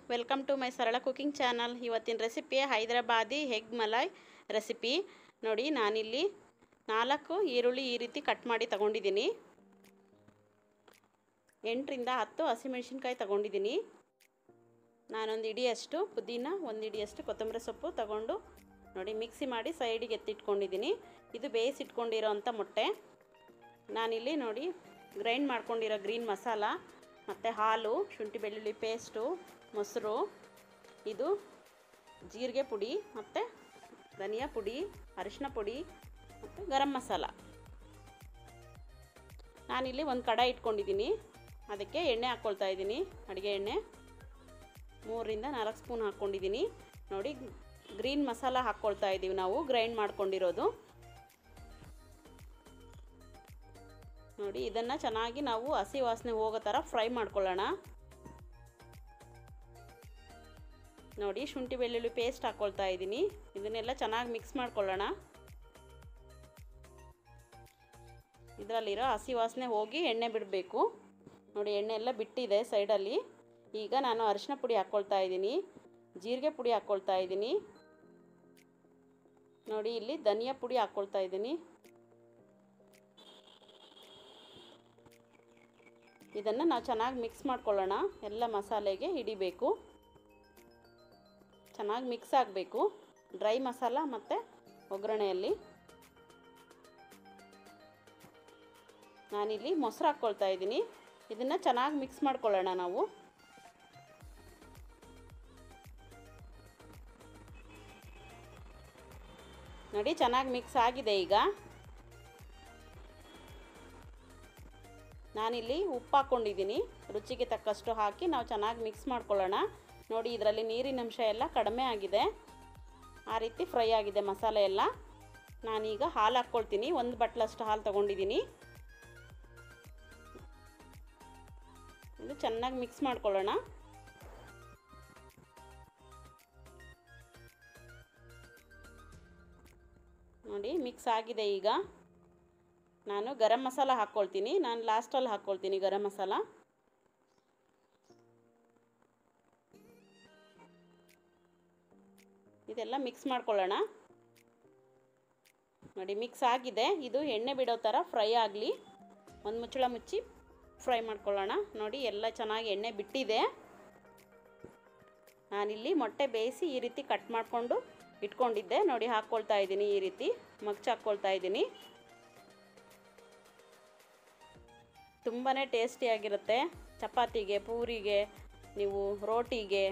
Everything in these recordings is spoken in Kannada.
ವೆಲ್ಕಮ್ ಟು ಮೈ ಸರಳ ಕುಕಿಂಗ್ ಚಾನಲ್ ಇವತ್ತಿನ recipe Hyderabadi egg malai recipe ನೋಡಿ ನಾನಿಲ್ಲಿ ನಾಲ್ಕು ಈರುಳ್ಳಿ ಈ ರೀತಿ ಕಟ್ ಮಾಡಿ ತಗೊಂಡಿದ್ದೀನಿ ಎಂಟರಿಂದ ಹತ್ತು ಹಸಿಮೆಣಸಿನ್ಕಾಯಿ ತಗೊಂಡಿದ್ದೀನಿ ನಾನೊಂದು ಇಡಿಯಷ್ಟು ಪುದೀನ ಒಂದು ಇಡಿಯಷ್ಟು ಕೊತ್ತಂಬರಿ ಸೊಪ್ಪು ತಗೊಂಡು ನೋಡಿ ಮಿಕ್ಸಿ ಮಾಡಿ ಸೈಡಿಗೆ ಎತ್ತಿಟ್ಕೊಂಡಿದ್ದೀನಿ ಇದು ಬೇಯಿಸಿಟ್ಕೊಂಡಿರೋ ಅಂಥ ಮೊಟ್ಟೆ ನಾನಿಲ್ಲಿ ನೋಡಿ ಗ್ರೈಂಡ್ ಮಾಡ್ಕೊಂಡಿರೋ ಗ್ರೀನ್ ಮಸಾಲ ಮತ್ತು ಹಾಲು ಶುಂಠಿ ಬೆಳ್ಳುಳ್ಳಿ ಪೇಸ್ಟು ಮೊಸರು ಇದು ಜೀರಿಗೆ ಪುಡಿ ಮತ್ತು ಧನಿಯಾ ಪುಡಿ ಅರಿಶಿನ ಪುಡಿ ಮತ್ತು ಗರಂ ಮಸಾಲ ನಾನಿಲ್ಲಿ ಒಂದು ಕಡಾಯಿ ಇಟ್ಕೊಂಡಿದ್ದೀನಿ ಅದಕ್ಕೆ ಎಣ್ಣೆ ಹಾಕ್ಕೊಳ್ತಾ ಇದ್ದೀನಿ ಅಡುಗೆ ಎಣ್ಣೆ ಮೂರರಿಂದ ನಾಲ್ಕು ಸ್ಪೂನ್ ಹಾಕ್ಕೊಂಡಿದ್ದೀನಿ ನೋಡಿ ಗ್ರೀನ್ ಮಸಾಲ ಹಾಕ್ಕೊಳ್ತಾ ಇದ್ದೀವಿ ನಾವು ಗ್ರೈಂಡ್ ಮಾಡ್ಕೊಂಡಿರೋದು ನೋಡಿ ಇದನ್ನು ಚೆನ್ನಾಗಿ ನಾವು ಹಸಿ ವಾಸನೆ ಹೋಗೋ ಥರ ಫ್ರೈ ಮಾಡ್ಕೊಳ್ಳೋಣ ನೋಡಿ ಶುಂಠಿ ಬೆಳ್ಳುಳ್ಳಿ ಪೇಸ್ಟ್ ಹಾಕ್ಕೊಳ್ತಾ ಇದ್ದೀನಿ ಇದನ್ನೆಲ್ಲ ಚೆನ್ನಾಗಿ ಮಿಕ್ಸ್ ಮಾಡ್ಕೊಳ್ಳೋಣ ಇದರಲ್ಲಿರೋ ಹಸಿ ವಾಸನೆ ಹೋಗಿ ಎಣ್ಣೆ ಬಿಡಬೇಕು ನೋಡಿ ಎಣ್ಣೆ ಎಲ್ಲ ಬಿಟ್ಟಿದೆ ಸೈಡಲ್ಲಿ ಈಗ ನಾನು ಅರಿಶಿನ ಪುಡಿ ಹಾಕ್ಕೊಳ್ತಾ ಇದ್ದೀನಿ ಜೀರಿಗೆ ಪುಡಿ ಹಾಕ್ಕೊಳ್ತಾ ಇದ್ದೀನಿ ನೋಡಿ ಇಲ್ಲಿ ಧನಿಯಾ ಪುಡಿ ಹಾಕ್ಕೊಳ್ತಾ ಇದ್ದೀನಿ ಇದನ್ನು ನಾವು ಚೆನ್ನಾಗಿ ಮಿಕ್ಸ್ ಮಾಡ್ಕೊಳ್ಳೋಣ ಎಲ್ಲ ಮಸಾಲೆಗೆ ಹಿಡಿಬೇಕು ಚೆನ್ನಾಗಿ ಮಿಕ್ಸ್ ಆಗಬೇಕು ಡ್ರೈ ಮಸಾಲ ಮತ್ತು ಒಗ್ಗರಣೆಯಲ್ಲಿ ನಾನಿಲ್ಲಿ ಮೊಸರು ಹಾಕ್ಕೊಳ್ತಾ ಇದ್ದೀನಿ ಇದನ್ನು ಚೆನ್ನಾಗಿ ಮಿಕ್ಸ್ ಮಾಡ್ಕೊಳ್ಳೋಣ ನಾವು ನೋಡಿ ಚೆನ್ನಾಗಿ ಮಿಕ್ಸ್ ಆಗಿದೆ ಈಗ ನಾನಿಲ್ಲಿ ಉಪ್ಪು ಹಾಕ್ಕೊಂಡಿದ್ದೀನಿ ರುಚಿಗೆ ತಕ್ಕಷ್ಟು ಹಾಕಿ ನಾವು ಚೆನ್ನಾಗಿ ಮಿಕ್ಸ್ ಮಾಡ್ಕೊಳ್ಳೋಣ ನೋಡಿ ಇದರಲ್ಲಿ ನೀರಿನ ಅಂಶ ಎಲ್ಲ ಕಡಿಮೆ ಆಗಿದೆ ಆ ರೀತಿ ಫ್ರೈ ಆಗಿದೆ ಮಸಾಲೆ ಎಲ್ಲ ನಾನೀಗ ಹಾಲು ಹಾಕ್ಕೊಳ್ತೀನಿ ಒಂದು ಬಟ್ಲಷ್ಟು ಹಾಲು ತೊಗೊಂಡಿದ್ದೀನಿ ಇದು ಚೆನ್ನಾಗಿ ಮಿಕ್ಸ್ ಮಾಡ್ಕೊಳ್ಳೋಣ ನೋಡಿ ಮಿಕ್ಸ್ ಆಗಿದೆ ಈಗ ನಾನು ಗರಂ ಮಸಾಲ ಹಾಕ್ಕೊಳ್ತೀನಿ ನಾನು ಲಾಸ್ಟಲ್ಲಿ ಹಾಕ್ಕೊಳ್ತೀನಿ ಗರಂ ಮಸಾಲ ಇದೆಲ್ಲ ಮಿಕ್ಸ್ ಮಾಡ್ಕೊಳ್ಳೋಣ ನೋಡಿ ಮಿಕ್ಸ್ ಆಗಿದೆ ಇದು ಎಣ್ಣೆ ಬಿಡೋ ಥರ ಫ್ರೈ ಆಗಲಿ ಒಂದು ಮುಚ್ಚಳ ಮುಚ್ಚಿ ಫ್ರೈ ಮಾಡ್ಕೊಳ್ಳೋಣ ನೋಡಿ ಎಲ್ಲ ಚೆನ್ನಾಗಿ ಎಣ್ಣೆ ಬಿಟ್ಟಿದೆ ನಾನಿಲ್ಲಿ ಮೊಟ್ಟೆ ಬೇಯಿಸಿ ಈ ರೀತಿ ಕಟ್ ಮಾಡಿಕೊಂಡು ಇಟ್ಕೊಂಡಿದ್ದೆ ನೋಡಿ ಹಾಕ್ಕೊಳ್ತಾ ಇದ್ದೀನಿ ಈ ರೀತಿ ಮಗ್ಚ್ ಹಾಕ್ಕೊಳ್ತಾ ಇದ್ದೀನಿ ತುಂಬಾ ಟೇಸ್ಟಿಯಾಗಿರುತ್ತೆ ಚಪಾತಿಗೆ ಪೂರಿಗೆ ನೀವು ರೋಟಿಗೆ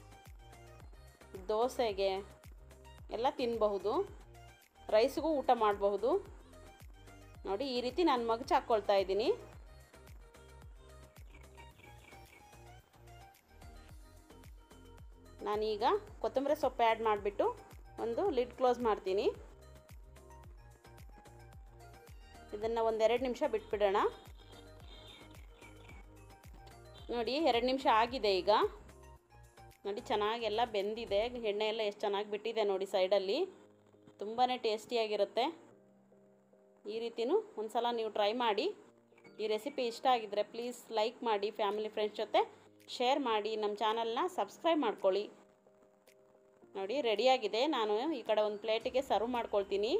ದೋಸೆಗೆ ಎಲ್ಲ ತಿನ್ನಬಹುದು ರೈಸ್ಗೂ ಊಟ ಮಾಡಬಹುದು ನೋಡಿ ಈ ರೀತಿ ನಾನು ಮಗ್ಚ್ ಹಾಕ್ಕೊಳ್ತಾ ಇದ್ದೀನಿ ನಾನೀಗ ಕೊತ್ತಂಬರಿ ಸೊಪ್ಪು ಆ್ಯಡ್ ಮಾಡಿಬಿಟ್ಟು ಒಂದು ಲಿಡ್ ಕ್ಲೋಸ್ ಮಾಡ್ತೀನಿ ಇದನ್ನು ಒಂದೆರಡು ನಿಮಿಷ ಬಿಟ್ಬಿಡೋಣ ನೋಡಿ ಎರಡು ನಿಮಿಷ ಆಗಿದೆ ಈಗ ನೋಡಿ ಚೆನ್ನಾಗೆಲ್ಲ ಬೆಂದಿದೆ ಎಣ್ಣೆ ಎಲ್ಲ ಎಷ್ಟು ಚೆನ್ನಾಗಿ ಬಿಟ್ಟಿದೆ ನೋಡಿ ಸೈಡಲ್ಲಿ ತುಂಬಾ ಟೇಸ್ಟಿಯಾಗಿರುತ್ತೆ ಈ ರೀತಿಯೂ ಒಂದು ಸಲ ನೀವು ಟ್ರೈ ಮಾಡಿ ಈ ರೆಸಿಪಿ ಇಷ್ಟ ಆಗಿದ್ದರೆ ಪ್ಲೀಸ್ ಲೈಕ್ ಮಾಡಿ ಫ್ಯಾಮಿಲಿ ಫ್ರೆಂಡ್ಸ್ ಜೊತೆ ಶೇರ್ ಮಾಡಿ ನಮ್ಮ ಚಾನಲ್ನ ಸಬ್ಸ್ಕ್ರೈಬ್ ಮಾಡ್ಕೊಳ್ಳಿ ನೋಡಿ ರೆಡಿಯಾಗಿದೆ ನಾನು ಈ ಕಡೆ ಒಂದು ಪ್ಲೇಟಿಗೆ ಸರ್ವ್ ಮಾಡ್ಕೊಳ್ತೀನಿ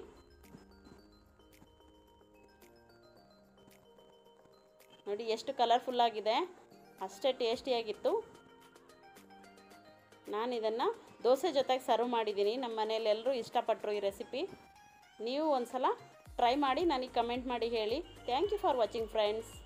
ನೋಡಿ ಎಷ್ಟು ಕಲರ್ಫುಲ್ಲಾಗಿದೆ ಅಷ್ಟೇ ಟೇಸ್ಟಿಯಾಗಿತ್ತು ನಾನು ಇದನ್ನು ದೋಸೆ ಜೊತೆಗೆ ಸರ್ವ್ ಮಾಡಿದ್ದೀನಿ ನಮ್ಮ ಮನೇಲಿ ಎಲ್ಲರೂ ಇಷ್ಟಪಟ್ಟರು ಈ ರೆಸಿಪಿ ನೀವು ಒಂದು ಸಲ ಟ್ರೈ ಮಾಡಿ ನನಗೆ ಕಮೆಂಟ್ ಮಾಡಿ ಹೇಳಿ thank you for watching friends